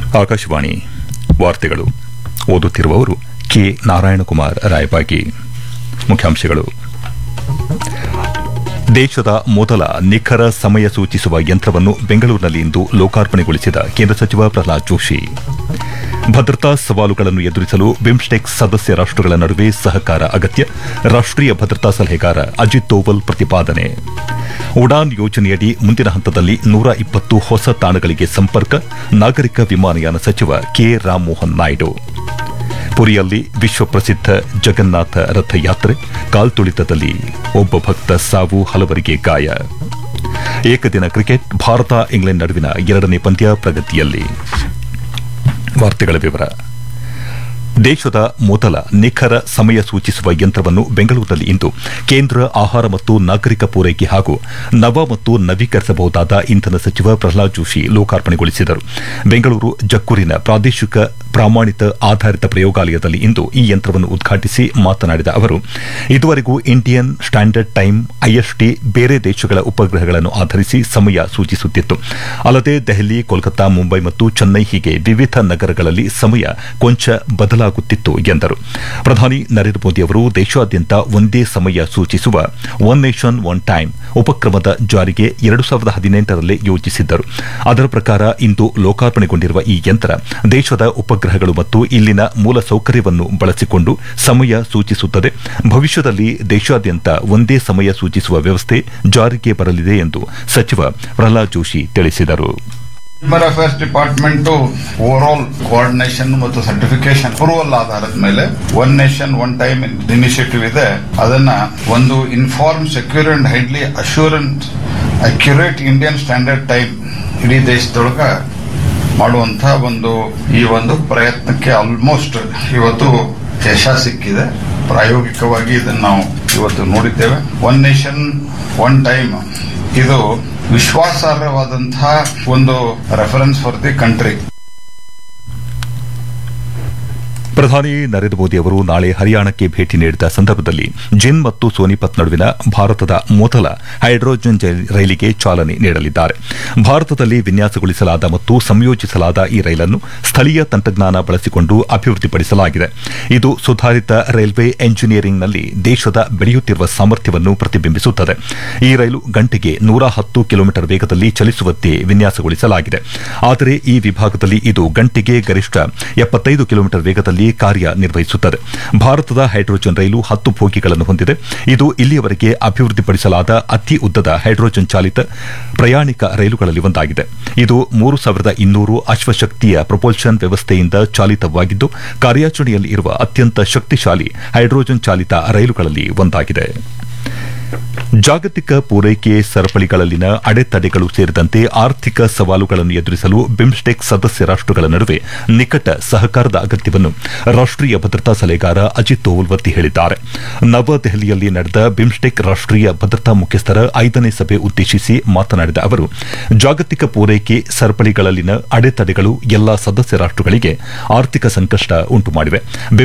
ಆಕಾಶವಾಣಿ ವಾರ್ತೆಗಳು ಓದುತ್ತಿರುವವರು ಕೆ ನಾರಾಯಣಕುಮಾರ್ ರಾಯಬಾಗಿ ಮುಖ್ಯಾಂಶಗಳು ದೇಶದ ಮೊದಲ ನಿಖರ ಸಮಯ ಸೂಚಿಸುವ ಯಂತ್ರವನ್ನು ಬೆಂಗಳೂರಿನಲ್ಲಿ ಇಂದು ಲೋಕಾರ್ಪಣೆಗೊಳಿಸಿದ ಕೇಂದ್ರ ಸಚಿವ ಪ್ರಹ್ಲಾದ್ ಜೋಶಿ ಭದ್ರತಾ ಸವಾಲುಗಳನ್ನು ಎದುರಿಸಲು ಬಿಮ್ಸ್ಟೆಕ್ ಸದಸ್ಯ ರಾಷ್ಟಗಳ ನಡುವೆ ಸಹಕಾರ ಅಗತ್ಯ ರಾಷ್ಟೀಯ ಭದ್ರತಾ ಸಲಹೆಗಾರ ಅಜಿತ್ ದೋವಲ್ ಪ್ರತಿಪಾದನೆ ಉಡಾನ್ ಯೋಜನೆಯಡಿ ಮುಂದಿನ ಹಂತದಲ್ಲಿ ನೂರ ಇಪ್ಪತ್ತು ಹೊಸ ತಾಣಗಳಿಗೆ ಸಂಪರ್ಕ ನಾಗರಿಕ ವಿಮಾನಯಾನ ಸಚಿವ ಕೆ ರಾಮಮೋಹನ್ ನಾಯ್ಡು ಪುರಿಯಲ್ಲಿ ವಿಶ್ವಪ್ರಸಿದ್ಧ ಜಗನ್ನಾಥ ರಥಯಾತ್ರೆ ಕಾಲ್ತುಳಿತದಲ್ಲಿ ಒಬ್ಬ ಭಕ್ತ ಸಾವು ಹಲವರಿಗೆ ಗಾಯ ಏಕದಿನ ಕ್ರಿಕೆಟ್ ಭಾರತ ಇಂಗ್ಲೆಂಡ್ ನಡುವಿನ ಎರಡನೇ ಪಂದ್ಯ ಪ್ರಗತಿಯಲ್ಲಿ ವಾರ್ತೆಗಳ ವಿವರ ದೇಶದ ಮೊದಲ ನಿಖರ ಸಮಯ ಸೂಚಿಸುವ ಯಂತ್ರವನ್ನು ಬೆಂಗಳೂರಿನಲ್ಲಿ ಇಂದು ಕೇಂದ್ರ ಆಹಾರ ಮತ್ತು ನಾಗರಿಕ ಪೂರೈಕೆ ಹಾಗೂ ನವ ಮತ್ತು ನವೀಕರಿಸಬಹುದಾದ ಇಂಧನ ಸಚಿವ ಪ್ರಹ್ಲಾದ್ ಜೋಶಿ ಲೋಕಾರ್ಪಣೆಗೊಳಿಸಿದರು ಬೆಂಗಳೂರು ಜಕ್ಕೂರಿನ ಪ್ರಾದೇಶಿಕ ಪ್ರಾಮಾಣಿತ ಆಧಾರಿತ ಪ್ರಯೋಗಾಲಯದಲ್ಲಿ ಇಂದು ಈ ಯಂತ್ರವನ್ನು ಉದ್ಘಾಟಿಸಿ ಮಾತನಾಡಿದ ಅವರು ಇದುವರೆಗೂ ಇಂಡಿಯನ್ ಸ್ಟ್ಯಾಂಡರ್ಡ್ ಟೈಮ್ ಐಎಸ್ಟಿ ಬೇರೆ ದೇಶಗಳ ಉಪಗ್ರಹಗಳನ್ನು ಆಧರಿಸಿ ಸಮಯ ಸೂಚಿಸುತ್ತಿತ್ತು ಅಲ್ಲದೆ ದೆಹಲಿ ಕೋಲ್ಕತ್ತಾ ಮುಂಬೈ ಮತ್ತು ಚೆನ್ನೈ ಹೀಗೆ ವಿವಿಧ ನಗರಗಳಲ್ಲಿ ಸಮಯ ಕೊಂಚ ಬದಲಾಗುತ್ತಿತ್ತು ಎಂದರು ಪ್ರಧಾನಿ ನರೇಂದ್ರ ಮೋದಿ ಅವರು ದೇಶಾದ್ಯಂತ ಒಂದೇ ಸಮಯ ಸೂಚಿಸುವ ಒನ್ ನೇಷನ್ ಒನ್ ಟೈಮ್ ಉಪಕ್ರಮದ ಜಾರಿಗೆ ಎರಡು ಸಾವಿರದ ಹದಿನೆಂಟರಲ್ಲೇ ಯೋಜಿಸಿದ್ದರು ಅದರ ಪ್ರಕಾರ ಇಂದು ಲೋಕಾರ್ಪಣೆಗೊಂಡಿರುವ ಈ ಯಂತ್ರ ದೇಶದ ಉಪಗ್ರಹಗಳು ಮತ್ತು ಇಲ್ಲಿನ ಮೂಲ ಸೌಕರ್ಯವನ್ನು ಬಳಸಿಕೊಂಡು ಸಮಯ ಸೂಚಿಸುತ್ತದೆ ಭವಿಷ್ಯದಲ್ಲಿ ದೇಶಾದ್ಯಂತ ಒಂದೇ ಸಮಯ ಸೂಚಿಸುವ ವ್ಯವಸ್ಥೆ ಜಾರಿಗೆ ಬರಲಿದೆ ಎಂದು ಸಚಿವ ಪ್ರಹ್ಲಾದ್ ಜೋಶಿ ತಿಳಿಸಿದರು human affairs department over all coordination ಮತ್ತು ಸರ್ಟಿಫಿಕೇಶನ್ ಅಪ್ರೂವಲ್ ಆಧಾರದ ಮೇಲೆ one nation one time initiative ಇದೆ ಅದನ್ನ ಒಂದು inform secure and highly assurance accurate Indian standard time ಇಡೀ ದೇಶದೊಳಗ ಮಾಡುವಂತ ಒಂದು ಈ ಒಂದು ಪ್ರಯತ್ನಕ್ಕೆ ಆಲ್ಮೋಸ್ಟ್ ಇವತ್ತು ಯಶ ಸಿಕ್ಕಿದೆ ಪ್ರಾಯೋಗಿಕವಾಗಿ ಇದನ್ನು ನಾವು ಇವತ್ತು ನೋಡಿದ್ದೇವೆ ಒನ್ ನೇಷನ್ ಒನ್ ಟೈಮ್ ಇದು ವಿಶ್ವಾಸಾರ್ಹವಾದಂತಹ ಒಂದು ರೆಫರೆನ್ಸ್ ಫಾರ್ ದಿ ಕಂಟ್ರಿ ಪ್ರಧಾನಿ ನರೇಂದ್ರ ಮೋದಿ ಅವರು ನಾಳೆ ಹರಿಯಾಣಕ್ಕೆ ಭೇಟಿ ನೀಡಿದ ಸಂದರ್ಭದಲ್ಲಿ ಜಿನ್ ಮತ್ತು ಸೋನಿಪತ್ ನಡುವಿನ ಭಾರತದ ಮೊದಲ ಹೈಡ್ರೋಜನ್ ರೈಲಿಗೆ ಚಾಲನೆ ನೀಡಲಿದ್ದಾರೆ ಭಾರತದಲ್ಲಿ ವಿನ್ಯಾಸಗೊಳಿಸಲಾದ ಮತ್ತು ಸಂಯೋಜಿಸಲಾದ ಈ ರೈಲನ್ನು ಸ್ಥಳೀಯ ತಂತ್ರಜ್ಞಾನ ಬಳಸಿಕೊಂಡು ಅಭಿವೃದ್ಧಿಪಡಿಸಲಾಗಿದೆ ಇದು ಸುಧಾರಿತ ರೈಲ್ವೆ ಎಂಜಿನಿಯರಿಂಗ್ನಲ್ಲಿ ದೇಶದ ಬೆಳೆಯುತ್ತಿರುವ ಸಾಮರ್ಥ್ಯವನ್ನು ಪ್ರತಿಬಿಂಬಿಸುತ್ತದೆ ಈ ರೈಲು ಗಂಟೆಗೆ ನೂರ ಹತ್ತು ಕಿಲೋಮೀಟರ್ ವೇಗದಲ್ಲಿ ಚಲಿಸುವಂತೆ ವಿನ್ಯಾಸಗೊಳಿಸಲಾಗಿದೆ ಆದರೆ ಈ ವಿಭಾಗದಲ್ಲಿ ಇದು ಗಂಟೆಗೆ ಗರಿಷ್ಠ ಎಪ್ಪತ್ತೈದು ಕಿಲೋಮೀಟರ್ ವೇಗದಲ್ಲಿ ಕಾರ್ಯನಿರ್ವಹಿಸುತ್ತದೆ ಭಾರತದ ಹೈಡ್ರೋಜನ್ ರೈಲು ಹತ್ತು ಬೋಗಿಗಳನ್ನು ಹೊಂದಿದೆ ಇದು ಇಲ್ಲಿಯವರೆಗೆ ಅಭಿವೃದ್ಧಿಪಡಿಸಲಾದ ಅತಿ ಉದ್ದದ ಹೈಡ್ರೋಜನ್ ಚಾಲಿತ ಪ್ರಯಾಣಿಕ ರೈಲುಗಳಲ್ಲಿ ಒಂದಾಗಿದೆ ಇದು ಮೂರು ಸಾವಿರದ ಇನ್ನೂರು ಅಶ್ವಶಕ್ತಿಯ ಪ್ರೊಪಲ್ಷನ್ ವ್ಯವಸ್ಥೆಯಿಂದ ಚಾಲಿತವಾಗಿದ್ದು ಕಾರ್ಯಾಚರಣೆಯಲ್ಲಿ ಇರುವ ಅತ್ಯಂತ ಶಕ್ತಿಶಾಲಿ ಹೈಡ್ರೋಜನ್ ಚಾಲಿತ ರೈಲುಗಳಲ್ಲಿ ಒಂದಾಗಿದೆ ಜಾಗತಿಕ ಪೂರೈಕೆ ಸರಪಳಿಗಳಲ್ಲಿನ ಅಡೆತಡೆಗಳು ಸೇರಿದಂತೆ ಆರ್ಥಿಕ ಸವಾಲುಗಳನ್ನು ಎದುರಿಸಲು ಬಿಮ್ಸ್ಟೆಕ್ ಸದಸ್ಯ ರಾಷ್ಟಗಳ ನಡುವೆ ನಿಕಟ ಸಹಕಾರದ ಅಗತ್ಯವನ್ನು ರಾಷ್ಟೀಯ ಭದ್ರತಾ ಸಲಹೆಗಾರ ಅಜಿತ್ ದೋವಲ್ ಒತ್ತಿ ಹೇಳಿದ್ದಾರೆ ನವದೆಹಲಿಯಲ್ಲಿ ನಡೆದ ಬಿಮ್ಸ್ಟೆಕ್ ರಾಷ್ಟೀಯ ಭದ್ರತಾ ಮುಖ್ಯಸ್ಥರ ಐದನೇ ಸಭೆ ಉದ್ದೇಶಿಸಿ ಮಾತನಾಡಿದ ಅವರು ಜಾಗತಿಕ ಪೂರೈಕೆ ಸರಪಳಿಗಳಲ್ಲಿನ ಅಡೆತಡೆಗಳು ಎಲ್ಲಾ ಸದಸ್ಯ ರಾಷ್ಟಗಳಿಗೆ ಆರ್ಥಿಕ ಸಂಕಷ್ಟ ಉಂಟುಮಾಡಿವೆ